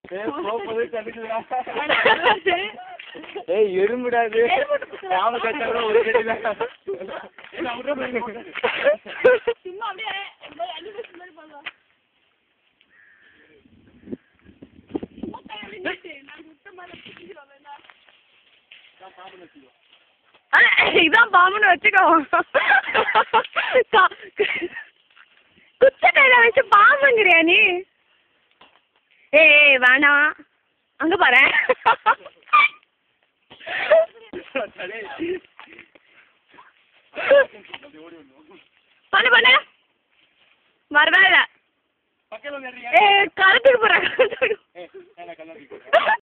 ஏய் எறும்புடாது நாம கட்டாத ஒரு கட்டில சும்மா அப்படியே இந்த மாதிரி animation மாதிரி பண்ணலாம். சும்மா கை அப்படி நீட்டு. நான் முட்டை மேல பிடிச்சிக்கிறோம் வேணா. ஆ, இதான் பாம்புன்னு வச்சுக்கோ கா- குச்சட்டையில வச்சு பாம்புங்கிறியா நீ ஏய் ஏய், வேணாம் அங்க பாரு பண்ணு பண்ணு வரவே இல்லை பக்கத்துல ஏ கலத்துக்கு போறேன் ஏய், நான் கல்லூரி